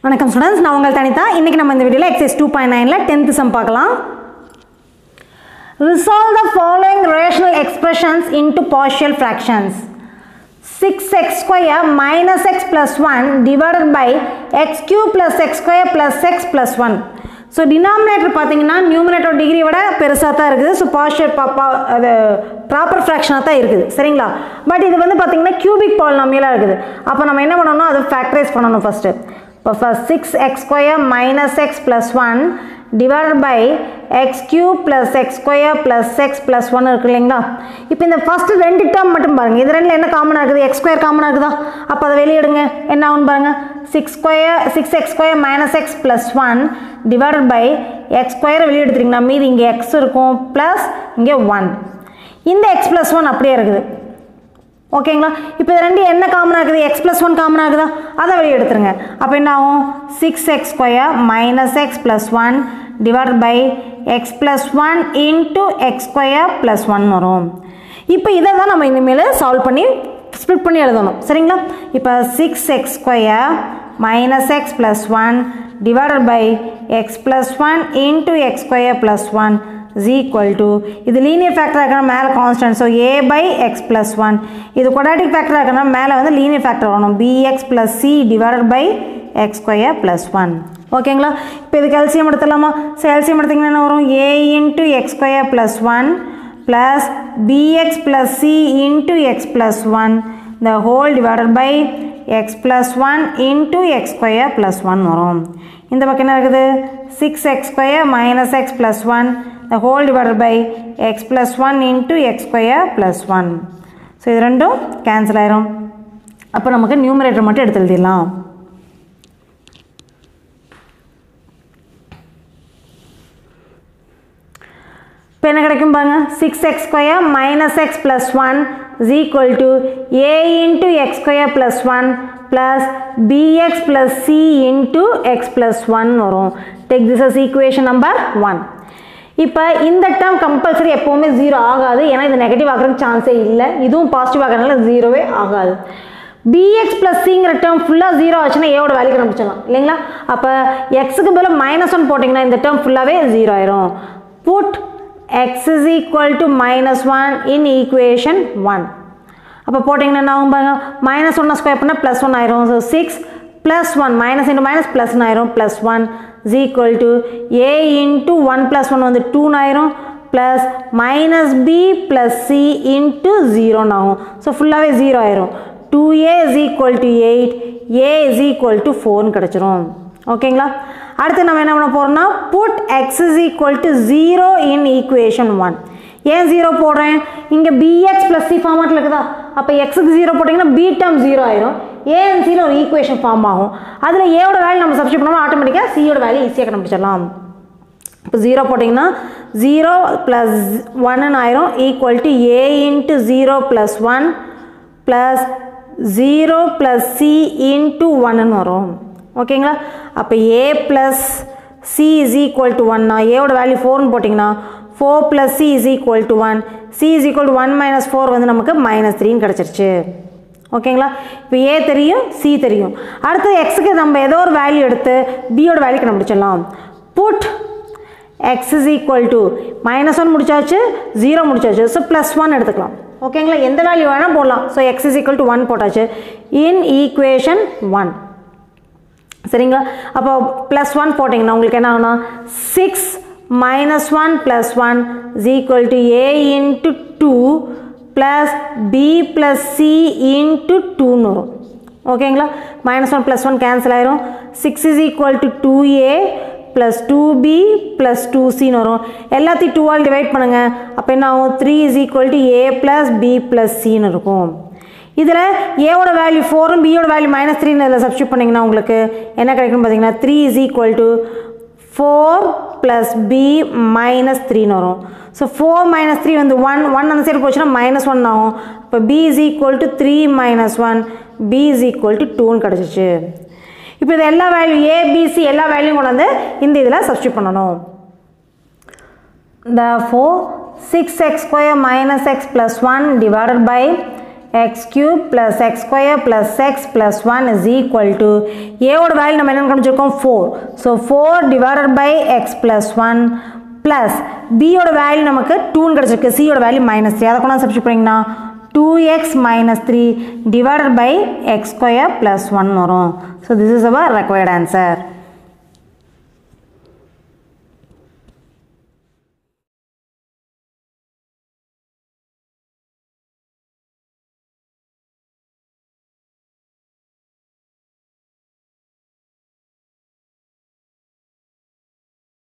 வணக்கம் ஸ்டூடெண்ட்ஸ் நான் உங்கள் தனிதா இன்றைக்கி நம்ம இந்த வீடியோவில் எக்ஸைஸ் டூ பாயிண்ட் நைனில் டென்த்து சம் பார்க்கலாம் Resolve the following rational expressions into partial fractions. 6x square minus x plus 1 divided by x cube plus x square plus x plus 1. So denominator பார்த்தீங்கன்னா numerator degree விட பெருசாக தான் இருக்குது so partial பாப்பா அது proper ஃப்ராக்ஷனாக தான் இருக்குது சரிங்களா பட் இது வந்து பார்த்தீங்கன்னா கியூபிக் பாலினாமியலாக இருக்குது அப்போ நம்ம என்ன பண்ணணும் அதை ஃபேக்டரைஸ் பண்ணணும் ஃபஸ்ட்டு இப்போ first six x square minus x plus one divide by x cube plus x square plus x plus one இருக்கு இல்லைங்களா இப்போ இந்த ஃபஸ்ட்டு ரெண்டு டேர்ம் மட்டும் பாருங்கள் இது ரெண்டில் என்ன காமனாக இருக்குது எக்ஸ் ஸ்கொயர் காமனாக இருக்குதா அப்போ அதை வெளியிடுங்க என்ன ஆகும் பாருங்கள் six square six x square minus x plus one divided by x ஸ்கொயரை வெளியே எடுத்துட்டிங்கன்னா மீதி இங்கே எக்ஸ் இருக்கும் ப்ளஸ் இங்கே ஒன் இந்த எக்ஸ் ப்ளஸ் ஒன் அப்படியே இருக்குது ஓகேங்களா இப்போ இது ரெண்டு என்ன காமன் ஆகுது எக்ஸ் ப்ளஸ் ஒன் காமன் ஆகுதா அதை வெளியே எடுத்துருங்க அப்போ என்ன ஆகும் six x square minus x plus one divide by x plus one into x square plus one வரும் இப்போ இதை தான் நம்ம இனிமேல் சால்வ் பண்ணி ஸ்ப்ளிட் பண்ணி எழுதணும் சரிங்களா இப்போ six x square minus x plus one divided by x plus one into x square plus one is equal to இது லீனியர் ஃபேக்டர் இருக்கணும் மேலே constant so A by x plus one இது quadratic factor இருக்கணும் மேலே வந்து linear factor வரணும் B x plus C divided by x square plus one ஓகேங்களா இப்போ இதுக்கு எல்சியம் எடுத்துடலாமா ஸோ எல்சியம் எடுத்திங்கன்னா என்ன வரும் A into x square plus one plus B x plus C into x plus one the whole divided by x plus 1 into x square plus 1 வரும் இந்த பக்கம் என்ன இருக்குது 6x square minus x plus 1 the whole divided by x plus 1 into x square plus 1 so இது ரெண்டும் cancel ஆயிரும் அப்போ நமக்கு நியூமரேட்டர் மட்டும் எடுத்து எழுதிடலாம் இப்போ என்ன கிடைக்கும் பாருங்க six x square minus x plus one is equal to A into x square plus one plus B x plus C into x plus one வரும் take this as equation number one இப்போ இந்த டேர்ம் கம்பல்சரி எப்போவுமே zero ஆகாது ஏன்னா இது negative ஆகிறதுக்கு சான்ஸே இல்லை இதுவும் பாசிட்டிவ் ஆகிறதுனால ஜீரோவே ஆகாது பிஎக்ஸ் ப்ளஸ் சிங்கிற டேர்ம் ஃபுல்லாக ஜீரோ ஆச்சுன்னா ஏவோட வேல்யூ கண்டுபிடிச்சிடலாம் இல்லைங்களா அப்போ எக்ஸுக்கு பதில் மைனஸ் ஒன் போட்டிங்கன்னா இந்த டேர்ம் ஃபுல்லாகவே ஜீரோ ஆயிரும் put x is equal to minus 1 in equation 1 அப்போ போட்டிங்கன்னா என்ன ஆகும் பாருங்க மைனஸ் ஒன்னை ஸ்கொயர் பண்ணால் ப்ளஸ் ஒன் ஆயிரும் so six plus one minus into minus ப்ளஸ்னு ஆயிரும் plus one is equal to A into one plus one வந்து டூன்னு ஆயிரும் plus minus B plus C into ஜீரோன்னு ஆகும் ஸோ ஃபுல்லாகவே ஜீரோ ஆயிரும் two A is equal to eight A is equal to ஃபோர்னு கிடச்சிரும் ஓகேங்களா அடுத்து நம்ம என்ன பண்ண போகிறோம்னா put x is equal to zero in equation one ஏன் ஜீரோ போடுறேன் இங்கே பிஎக்ஸ் ப்ளஸ் சி ஃபார்மாட்டில் இருக்குதா அப்போ எக்ஸுக்கு ஜீரோ போட்டிங்கன்னா பி டேர்ம் ஜீரோ ஆயிரும் ஏஎன்சியில் ஒரு ஈக்குவேஷன் ஃபார்ம் ஆகும் அதில் ஏவோட வேல்யூ நம்ம சப்ஸ்டியூட் பண்ணோம்னா ஆட்டோமேட்டிக்காக சியோட வேல்யூ ஈஸியாக கண்டுபிடிச்சிடலாம் இப்போ ஜீரோ போட்டிங்கன்னா ஜீரோ ப்ளஸ் ஒன்னு ஆயிரும் equal to A into zero plus one plus zero plus C into ஒன்னு வரும் ஓகேங்களா அப்போ A plus C is equal to ஒன்னா ஏவோட வேல்யூ ஃபோர்னு போட்டிங்கன்னா four plus C is equal to one C is equal to one minus four வந்து நமக்கு மைனஸ் த்ரீன்னு கிடச்சிருச்சு ஓகேங்களா இப்போ ஏ தெரியும் சி தெரியும் அடுத்து எக்ஸுக்கு நம்ம ஏதோ ஒரு வேல்யூ எடுத்து பியோட வேல்யூ கண்டுபிடிச்சிடலாம் put x is equal to minus one முடிச்சாச்சு ஜீரோ முடிச்சாச்சு ஸோ ப்ளஸ் ஒன் எடுத்துக்கலாம் ஓகேங்களா எந்த வேல்யூ வேணால் போடலாம் so x is equal to one போட்டாச்சு இன் ஈக்குவேஷன் ஒன் சரிங்களா அப்போ ப்ளஸ் ஒன் போட்டிங்கன்னா உங்களுக்கு என்ன ஆகுனா six minus one plus one is equal to A into two plus B plus C into டூன்னு வரும் ஓகேங்களா minus one plus one cancel ஆயிரும் six is equal to two A plus two B plus two சின்னு வரும் எல்லாத்தையும் டூவால் divide பண்ணுங்கள் அப்போ என்ன ஆகும் three is equal to A plus B plus சின்னு இருக்கும் இதில் ஏவோட வேல்யூ ஃபோரும் பியோட வேல்யூ மைனஸ் த்ரீன்னு இதில் சப்ஸ்டியூட் பண்ணிங்கன்னா உங்களுக்கு என்ன கிடைக்கும்னு பார்த்தீங்கன்னா three is equal to four plus B minus த்ரீன்னு வரும் ஸோ ஃபோர் மைனஸ் த்ரீ வந்து ஒன் ஒன் அந்த சைடு போச்சுன்னா மைனஸ் ஒன் ஆகும் இப்போ B is equal to three minus one B is equal to டூன்னு கிடச்சிச்சு இப்போ இது எல்லா வேல்யூ ஏபிசி எல்லா வேல்யூயும் கொண்டு வந்து இந்த இதில் சப்ஸ்டியூட் பண்ணணும் therefore six x square minus x plus one divided by x cube plus x square plus x plus one is equal to ஏவோட வேல்யூ நம்ம என்ன கண்டுபிடிச்சிருக்கோம் four so four divided by x plus one plus பியோட value நமக்கு டூன்னு கிடச்சிருக்கு சியோட value minus three அதை கொண்டா சப்ஸ்டியூட் பண்ணிங்கன்னா two x minus three divided by x square plus one வரும் so this is our required answer